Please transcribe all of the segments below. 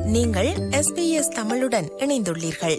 நீங்கள் எஸ்பிஎஸ் தமிழுடன் இணைந்துள்ளீர்கள்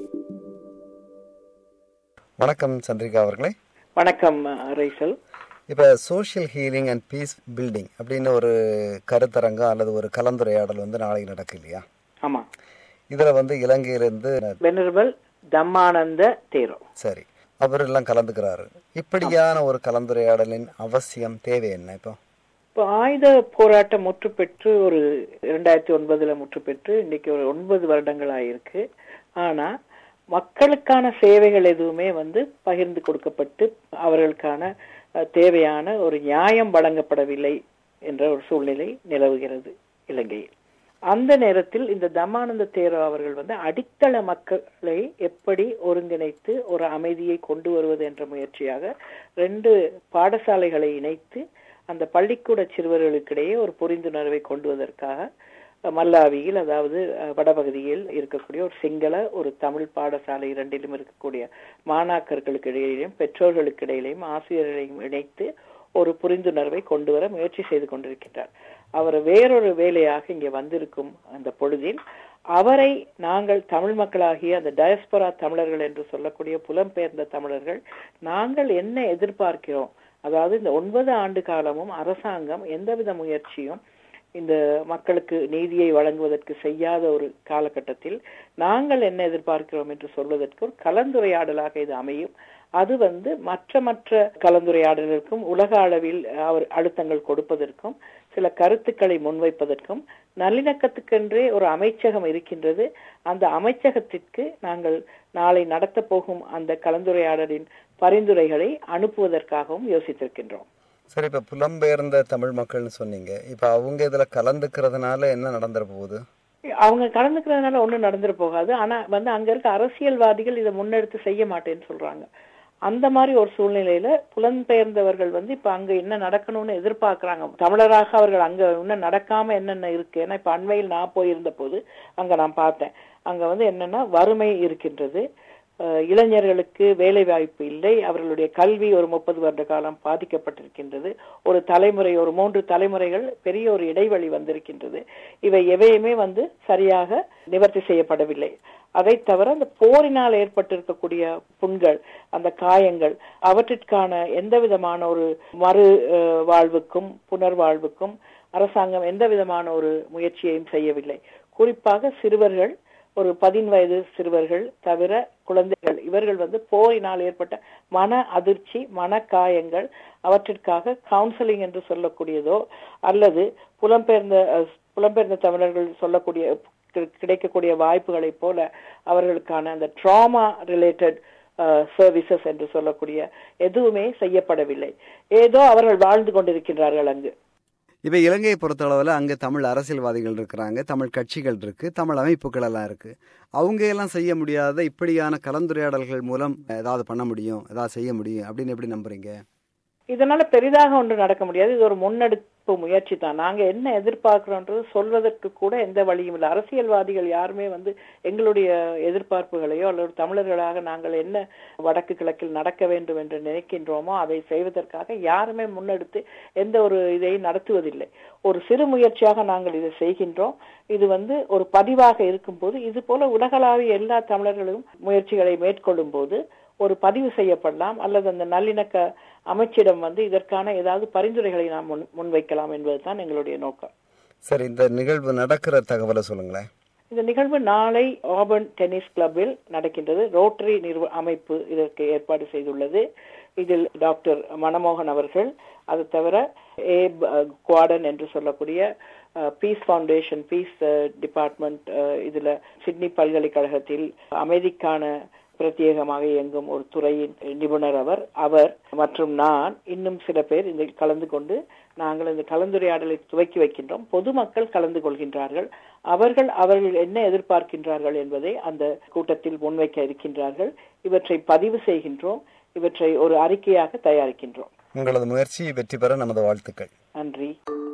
வணக்கம் சந்திரிகா அவர்களே வணக்கம் ரைசல் இப்போ social healing and peace building அப்படின்னு ஒரு கருத்தரங்கம் அல்லது ஒரு கலந்துரையாடல் வந்து நாளைக்கு நடக்கு இல்லையா ஆமா இதில் வந்து இலங்கையிலேருந்து வெனரபிள் தம்மானந்த தேரோ சரி அவர் எல்லாம் கலந்துக்கிறாரு இப்படியான ஒரு கலந்துரையாடலின் அவசியம் தேவை என்ன இப்போ இப்போ ஆயுத போராட்டம் முற்று பெற்று ஒரு இரண்டாயிரத்தி ஒன்பதுல முற்று பெற்று இன்னைக்கு ஒரு ஒன்பது வருடங்கள் ஆயிருக்கு ஆனா மக்களுக்கான சேவைகள் எதுவுமே வந்து பகிர்ந்து கொடுக்கப்பட்டு அவர்களுக்கான அஹ், தேவையான ஒரு நியாயம் வழங்கப்படவில்லை என்ற ஒரு சூழ்நிலை நிலவுகிறது இலங்கையில் அந்த நேரத்தில் இந்த தம்மானந்த தேரோ அவர்கள் வந்து அடித்தள மக்களை எப்படி ஒருங்கிணைத்து ஒரு அமைதியை கொண்டு வருவது என்ற முயற்சியாக ரெண்டு பாடசாலைகளை இணைத்து அந்த பள்ளிக்கூட சிறுவர்களுக்கிடையே ஒரு புரிந்துணர்வை கொண்டு வருவதற்காக மல்லாவியில் அதாவது அஹ், வடபகுதியில் இருக்கக்கூடிய ஒரு சிங்கள ஒரு தமிழ் பாடசாலை இரண்டிலும் இருக்கக்கூடிய மாணாக்கர்களுக்கு இடையிலும் பெற்றோர்களுக்கு இடையிலையும் ஆசிரியர்களையும் இணைத்து ஒரு புரிந்துணர்வை கொண்டு வர முயற்சி செய்து கொண்டிருக்கின்றார் அவர் வேறொரு வேலையாக இங்கே வந்திருக்கும் அந்த பொழுதில் அவரை நாங்கள் தமிழ் மக்களாகிய அந்த டயஸ்பரா தமிழர்கள் என்று சொல்லக்கூடிய புலம்பெயர்ந்த தமிழர்கள் நாங்கள் என்ன எதிர்பார்க்கிறோம் அதாவது இந்த ஒன்பது ஆண்டு காலமும் அரசாங்கம் எந்தவித முயற்சியும் இந்த மக்களுக்கு நீதியை வழங்குவதற்கு செய்யாத ஒரு காலகட்டத்தில் நாங்கள் என்ன எதிர்பார்க்கிறோம் என்று சொல்வதற்கு ஒரு கலந்துரையாடலாக இது அமையும் அது வந்து மற்ற மற்ற கலந்துரையாடலுக்கும் உலக அளவில் அவர் அழுத்தங்கள் கொடுப்பதற்கும் சில கருத்துக்களை முன்வைப்பதற்கும் நல்லிணக்கத்துக்கென்றே ஒரு அமைச்சகம் இருக்கின்றது அந்த அமைச்சகத்திற்கு நாங்கள் நாளை நடத்த போகும் அந்த கலந்துரையாடலின் பரிந்துரைகளை அனுப்புவதற்காகவும் யோசித்திருக்கின்றோம் சரி இப்போ புலம்பெயர்ந்த தமிழ் மக்கள்னு சொன்னீங்க இப்போ அவங்க இதில் கலந்துக்கிறதுனால என்ன நடந்துற போகுது அவங்க கலந்துக்கிறதுனால ஒண்ணும் நடந்துட போகாது ஆனா வந்து அங்க இருக்க அரசியல்வாதிகள் இதை முன்னெடுத்து செய்ய மாட்டேன்னு சொல்றாங்க அந்த மாதிரி ஒரு சூழ்நிலையில புலம்பெயர்ந்தவர்கள் வந்து இப்ப அங்க என்ன நடக்கணும்னு எதிர்பார்க்கறாங்க தமிழராக அவர்கள் அங்க இன்னும் நடக்காம என்னென்ன இருக்கு ஏன்னா இப்ப அண்மையில் நான் போயிருந்த போது அங்க நான் பார்த்தேன் அங்க வந்து என்னன்னா வறுமை இருக்கின்றது அஹ் இளைஞர்களுக்கு வேலை வாய்ப்பு இல்லை அவர்களுடைய கல்வி ஒரு முப்பது வருட காலம் பாதிக்கப்பட்டிருக்கின்றது ஒரு தலைமுறை ஒரு மூன்று தலைமுறைகள் பெரிய ஒரு இடைவெளி வந்திருக்கின்றது இவை எவையுமே வந்து சரியாக நிவர்த்தி செய்யப்படவில்லை அதை தவிர அந்த போரினால் ஏற்பட்டிருக்கக்கூடிய புண்கள் அந்த காயங்கள் அவற்றிற்கான எந்த விதமான ஒரு மறு அஹ், வாழ்வுக்கும் புனர்வாழ்வுக்கும் அரசாங்கம் எந்த விதமான ஒரு முயற்சியையும் செய்யவில்லை குறிப்பாக சிறுவர்கள் ஒரு பதின் வயது சிறுவர்கள் தவிர குழந்தைகள் இவர்கள் வந்து போரினால் ஏற்பட்ட மன அதிர்ச்சி மன காயங்கள் அவற்றிற்காக கவுன்சிலிங் என்று சொல்லக்கூடியதோ அல்லது புலம்பெயர்ந்த அஹ், புலம்பெயர்ந்த தமிழர்கள் சொல்லக்கூடிய கி- கிடைக்கக்கூடிய வாய்ப்புகளைப் போல அவர்களுக்கான அந்த ட்ராமா ரிலேட்டட் சர்வீசஸ் என்று சொல்லக்கூடிய எதுவுமே செய்யப்படவில்லை ஏதோ அவர்கள் வாழ்ந்து கொண்டிருக்கின்றார்கள் அங்கு இப்போ இலங்கையை பொறுத்தளவில் அங்கே தமிழ் அரசியல்வாதிகள் இருக்கிறாங்க தமிழ் கட்சிகள் இருக்கு தமிழ் அமைப்புகள் எல்லாம் இருக்கு அவங்க எல்லாம் செய்ய முடியாத இப்படியான கலந்துரையாடல்கள் மூலம் ஏதாவது பண்ண முடியும் ஏதாவது செய்ய முடியும் அப்படின்னு எப்படி நம்புறீங்க இதனால பெரிதாக ஒன்று நடக்க முடியாது இது ஒரு முன்னெடுப்பு முயற்சி தான் நாங்க என்ன எதிர்பார்க்கிறோன்றது சொல்வதற்கு கூட எந்த வழியும் இல்லை அரசியல்வாதிகள் யாருமே வந்து எங்களுடைய எதிர்பார்ப்புகளையோ அல்லது தமிழர்களாக நாங்கள் என்ன வடக்கு கிழக்கில் நடக்க வேண்டும் என்று நினைக்கின்றோமோ அதை செய்வதற்காக யாருமே முன்னெடுத்து எந்த ஒரு இதையும் நடத்துவதில்லை ஒரு சிறு முயற்சியாக நாங்கள் இதை செய்கின்றோம் இது வந்து ஒரு பதிவாக இருக்கும்போது இது போல உலகளாவிய எல்லா தமிழர்களும் முயற்சிகளை மேற்கொள்ளும் போது ஒரு பதிவு செய்யப்படலாம் அல்லது அந்த நல்லிணக்க அமைச்சிடம் வந்து இதற்கான ஏதாவது பரிந்துரைகளை நாம் முன் முன்வைக்கலாம் என்பதுதான் எங்களுடைய நோக்கம் சரி இந்த நிகழ்வு நடக்கிற தகவலை சொல்லுங்களேன் இந்த நிகழ்வு நாளை ஆபர்ன் டென்னிஸ் கிளப்பில் நடக்கின்றது ரோட்டரி நிறுவ அமைப்பு இதற்கு ஏற்பாடு செய்துள்ளது இதில் டாக்டர் மனமோகன் அவர்கள் அது தவிர ஏ குவாடன் என்று சொல்லக்கூடிய பீஸ் ஃபவுண்டேஷன் பீஸ் டிபார்ட்மெண்ட் இதுல சிட்னி பல்கலைக்கழகத்தில் அமைதிக்கான பிரத்யேகமாக இயங்கும் ஒரு துறையின் நிபுணர் அவர் அவர் மற்றும் நான் இன்னும் சில பேர் இதில் கலந்து கொண்டு நாங்கள் இந்த கலந்துரையாடலை துவக்கி வைக்கின்றோம் பொதுமக்கள் கலந்து கொள்கின்றார்கள் அவர்கள் அவர்கள் என்ன எதிர்பார்க்கின்றார்கள் என்பதை அந்த கூட்டத்தில் முன்வைக்க இருக்கின்றார்கள் இவற்றை பதிவு செய்கின்றோம் இவற்றை ஒரு அறிக்கையாக தயாரிக்கின்றோம் உங்களது முயற்சி வெற்றி பெற நமது வாழ்த்துக்கள் நன்றி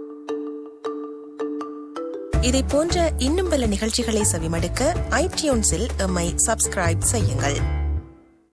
இதை போன்ற இன்னும் பல நிகழ்ச்சிகளை செவிமடுக்க ஐடியூன்ஸில் எம்மை சப்ஸ்கிரைப் செய்யுங்கள்